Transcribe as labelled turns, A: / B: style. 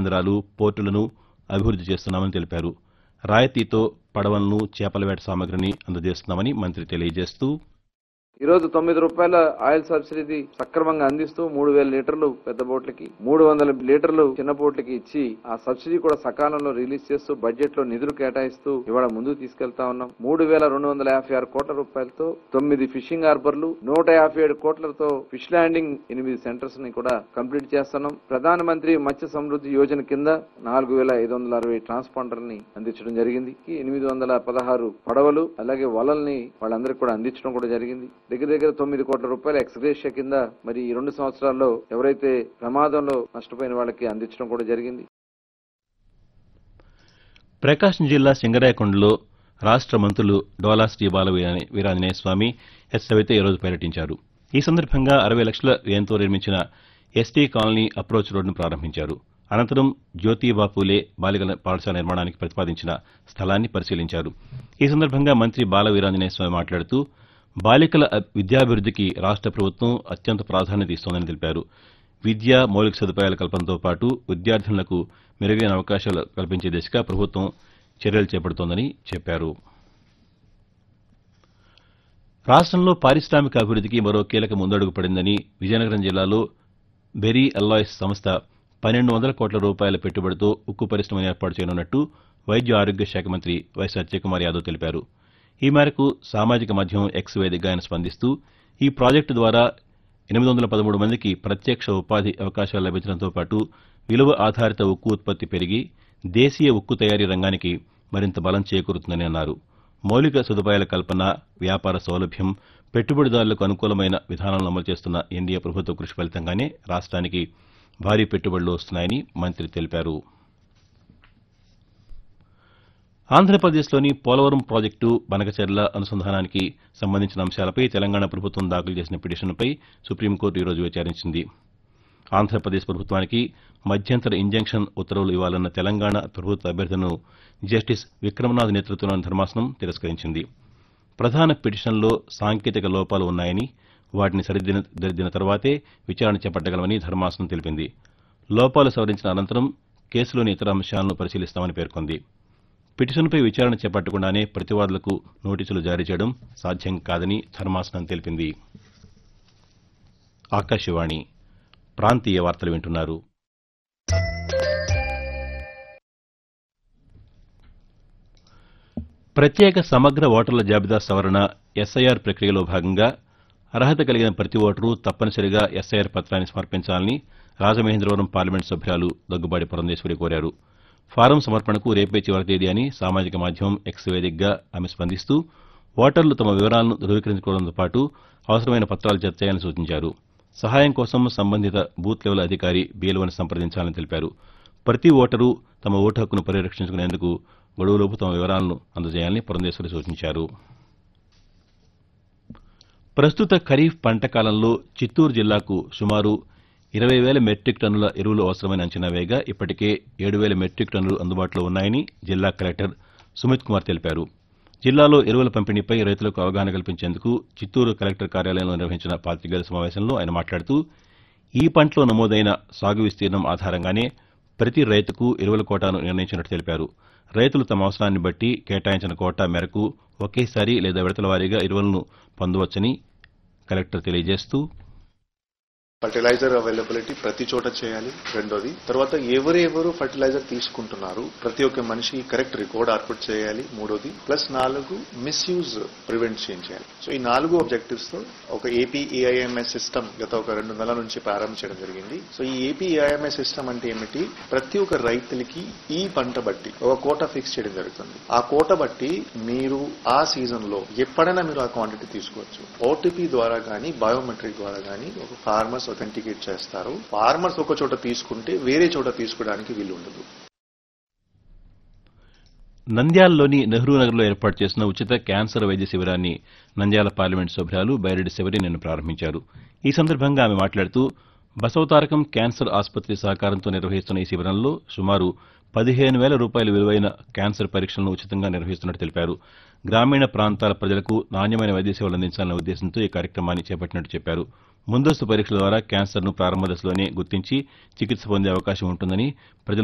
A: కేంద్రాలు పోర్టులను అభివృద్ది చేస్తున్నామని తెలిపారు రాయితీతో పడవలను చేపల వేట సామగ్రిని అందజేస్తున్నామని మంత్రి తెలియజేస్తూ
B: ఈ రోజు తొమ్మిది రూపాయల ఆయిల్ సబ్సిడీ సక్రమంగా అందిస్తూ మూడు వేల లీటర్లు పెద్ద బోట్లకి మూడు వందల లీటర్లు చిన్న బోట్లకి ఇచ్చి ఆ సబ్సిడీ కూడా సకాలంలో రిలీజ్ చేస్తూ బడ్జెట్ లో నిధులు కేటాయిస్తూ ఇవాళ ముందుకు తీసుకెళ్తా ఉన్నాం మూడు వేల రెండు వందల యాభై ఆరు కోట్ల రూపాయలతో తొమ్మిది ఫిషింగ్ హార్బర్లు నూట యాభై ఏడు కోట్లతో ఫిష్ ల్యాండింగ్ ఎనిమిది సెంటర్స్ ని కూడా కంప్లీట్ చేస్తున్నాం ప్రధానమంత్రి మత్స్య సమృద్ధి యోజన కింద నాలుగు వేల ఐదు వందల అరవై ట్రాన్స్పాండర్ ని అందించడం జరిగింది ఎనిమిది వందల పదహారు పడవలు అలాగే వలల్ని వాళ్ళందరికీ కూడా అందించడం కూడా జరిగింది దగ్గర దగ్గర తొమ్మిది కోట్ల రూపాయల ఎక్స్గ్రేషియా కింద మరి ఈ రెండు సంవత్సరాల్లో ఎవరైతే ప్రమాదంలో నష్టపోయిన వాళ్ళకి అందించడం కూడా జరిగింది
A: ప్రకాశం జిల్లా సింగరాయకొండలో రాష్ట మంత్రులు డోలా శ్రీ బాల వీరా- వీరాంజనేయ స్వామి ఎస్ సవిత ఈరోజు పర్యటించారు ఈ సందర్భంగా అరవై లక్షల వ్యయంతో నిర్మించిన ఎస్టీ కాలనీ అప్రోచ్ రోడ్డును ప్రారంభించారు అనంతరం జ్యోతిబా పూలే బాలికల పాఠశాల నిర్మాణానికి ప్రతిపాదించిన స్థలాన్ని పరిశీలించారు ఈ సందర్భంగా మంత్రి బాల వీరాంజనేయ స్వామి మాట్లాడుతూ బాలికల అ- విద్యాభివృద్దికి రాష్ట ప్రభుత్వం అత్యంత ప్రాధాన్యత ఇస్తోందని తెలిపారు విద్య మౌలిక సదుపాయాల కల్పనతో పాటు విద్యార్థులకు మెరుగైన అవకాశాలు కల్పించే దిశగా ప్రభుత్వం చర్యలు చేపడుతోందని చెప్పారు రాష్ట్రంలో పారిశ్రామిక అభివృద్దికి మరో కీలక ముందడుగు పడిందని విజయనగరం జిల్లాలో బెరీ అల్లాయిస్ సంస్థ పన్నెండు వందల కోట్ల రూపాయల పెట్టుబడితో ఉక్కు పరిశ్రమను ఏర్పాటు చేయనున్నట్టు వైద్య ఆరోగ్య శాఖ మంత్రి వై సత్యకుమార్ యాదవ్ తెలిపారు ఈ మేరకు సామాజిక మాధ్యమం ఎక్స్ వేదికగా ఆయన స్పందిస్తూ ఈ ప్రాజెక్టు ద్వారా ఎనిమిది వందల పదమూడు మందికి ప్రత్యక్ష ఉపాధి అవకాశాలు లభించడంతో పాటు విలువ ఆధారిత ఉక్కు ఉత్పత్తి పెరిగి దేశీయ ఉక్కు తయారీ రంగానికి మరింత బలం చేకూరుతుందని అన్నారు మౌలిక సదుపాయాల కల్పన వ్యాపార సౌలభ్యం పెట్టుబడిదారులకు అనుకూలమైన విధానాలను అమలు చేస్తున్న ఎన్డీఏ ప్రభుత్వ కృషి ఫలితంగానే రాష్ట్రానికి భారీ పెట్టుబడులు వస్తున్నాయని మంత్రి తెలిపారు ఆంధ్రప్రదేశ్లోని పోలవరం ప్రాజెక్టు బనకచెర్ల అనుసంధానానికి సంబంధించిన అంశాలపై తెలంగాణ ప్రభుత్వం దాఖలు చేసిన పిటిషన్పై సుప్రీంకోర్టు ఈరోజు విచారించింది ఆంధ్రప్రదేశ్ ప్రభుత్వానికి మధ్యంతర ఇంజంక్షన్ ఉత్తర్వులు ఇవ్వాలన్న తెలంగాణ ప్రభుత్వ అభ్యర్థనను జస్టిస్ విక్రమనాథ్ నేతృత్వంలోని ధర్మాసనం తిరస్కరించింది ప్రధాన పిటిషన్లో సాంకేతిక లోపాలు ఉన్నాయని వాటిని సరిదిన దిద్దిన తర్వాతే విచారణ చేపట్టగలమని ధర్మాసనం తెలిపింది లోపాలు సవరించిన అనంతరం కేసులోని ఇతర అంశాలను పరిశీలిస్తామని పేర్కొంది పిటిషన్పై విచారణ చేపట్టకుండానే ప్రతివాదులకు నోటీసులు జారీ చేయడం సాధ్యం కాదని ధర్మాసనం తెలిపింది ఆకాశవాణి ప్రాంతీయ వార్తలు వింటున్నారు ప్రత్యేక సమగ్ర ఓటర్ల జాబితా సవరణ ఎస్ఐఆర్ ప్రక్రియలో భాగంగా అర్హత కలిగిన ప్రతి ఓటరు తప్పనిసరిగా ఎస్ఐఆర్ పత్రాన్ని సమర్పించాలని రాజమహేంద్రవరం పార్లమెంట్ సభ్యురాలు దగ్గుబాటి పురంధేశ్వరి కోరారు ఫారం సమర్పణకు రేపే చివరి తేదీ అని సామాజిక మాధ్యమం ఎక్స్ వేదికగా ఆమె స్పందిస్తూ ఓటర్లు తమ వివరాలను ధృవీకరించుకోవడంతో పాటు అవసరమైన పత్రాలు జత చేయాలని సూచించారు సహాయం కోసం సంబంధిత బూత్ లెవెల్ అధికారి బీఎల్ఓని సంప్రదించాలని తెలిపారు ప్రతి ఓటరు తమ ఓటు హక్కును పరిరక్షించుకునేందుకు గడువులోపు తమ వివరాలను అందజేయాలని పురంధేశ్వరి సూచించారు ప్రస్తుత ఖరీఫ్ పంట కాలంలో చిత్తూరు జిల్లాకు సుమారు ఇరవై వేల మెట్రిక్ టన్నుల ఎరువులు అవసరమైన అంచనా వేయగా ఇప్పటికే ఏడు వేల మెట్రిక్ టన్నులు అందుబాటులో ఉన్నాయని జిల్లా కలెక్టర్ సుమిత్ కుమార్ తెలిపారు జిల్లాలో ఎరువుల పంపిణీపై రైతులకు అవగాహన కల్పించేందుకు చిత్తూరు కలెక్టర్ కార్యాలయంలో నిర్వహించిన పాతికేయుల సమావేశంలో ఆయన మాట్లాడుతూ ఈ పంటలో నమోదైన సాగు విస్తీర్ణం ఆధారంగానే ప్రతి రైతుకు ఎరువుల కోటాను నిర్ణయించినట్టు తెలిపారు రైతులు తమ అవసరాన్ని బట్టి కేటాయించిన కోటా మేరకు ఒకేసారి లేదా విడతల వారీగా ఎరువులను పొందవచ్చని కలెక్టర్ తెలియజేస్తూ
C: ఫర్టిలైజర్ అవైలబిలిటీ ప్రతి చోట చేయాలి రెండోది తర్వాత ఎవరెవరు ఫర్టిలైజర్ తీసుకుంటున్నారు ప్రతి ఒక్క మనిషి కరెక్ట్ రికార్డ్ అవుట్పుట్ చేయాలి మూడోది ప్లస్ నాలుగు మిస్యూజ్ ప్రివెంట్ చేయాలి సో ఈ నాలుగు ఆబ్జెక్టివ్స్ తో ఒక ఏపీ ఏఐఎంఎస్ సిస్టమ్ గత ఒక రెండు నెలల నుంచి ప్రారంభించడం జరిగింది సో ఈ ఏపీ ఏఐఎంఎస్ సిస్టమ్ అంటే ఏమిటి ప్రతి ఒక్క రైతులకి ఈ పంట బట్టి ఒక కోట ఫిక్స్ చేయడం జరుగుతుంది ఆ కోట బట్టి మీరు ఆ సీజన్ లో ఎప్పుడైనా మీరు ఆ క్వాంటిటీ తీసుకోవచ్చు ఓటీపీ ద్వారా కానీ బయోమెట్రిక్ ద్వారా కానీ ఒక ఫార్మర్స్ అథెంటికేట్ చేస్తారు ఫార్మర్స్ ఒక చోట తీసుకుంటే వేరే చోట తీసుకోవడానికి వీలు ఉండదు
A: నంద్యాలలోని నెహ్రూ నగర్లో ఏర్పాటు చేసిన ఉచిత క్యాన్సర్ వైద్య శిబిరాన్ని నంద్యాల పార్లమెంట్ సభ్యురాలు బైరెడ్డి శివరి నిన్న ప్రారంభించారు ఈ సందర్భంగా ఆమె మాట్లాడుతూ బసవతారకం క్యాన్సర్ ఆసుపత్రి సహకారంతో నిర్వహిస్తున్న ఈ శిబిరంలో సుమారు పదిహేను వేల రూపాయల విలువైన క్యాన్సర్ పరీక్షలను ఉచితంగా నిర్వహిస్తున్నట్టు తెలిపారు గ్రామీణ ప్రాంతాల ప్రజలకు నాణ్యమైన వైద్య సేవలు అందించాలనే ఉద్దేశంతో ఈ కార్యక్రమాన్ని చేపట్టినట్టు చెప్పారు ముందస్తు పరీక్షల ద్వారా క్యాన్సర్ను ప్రారంభ దశలోనే గుర్తించి చికిత్స పొందే అవకాశం ఉంటుందని ప్రజలు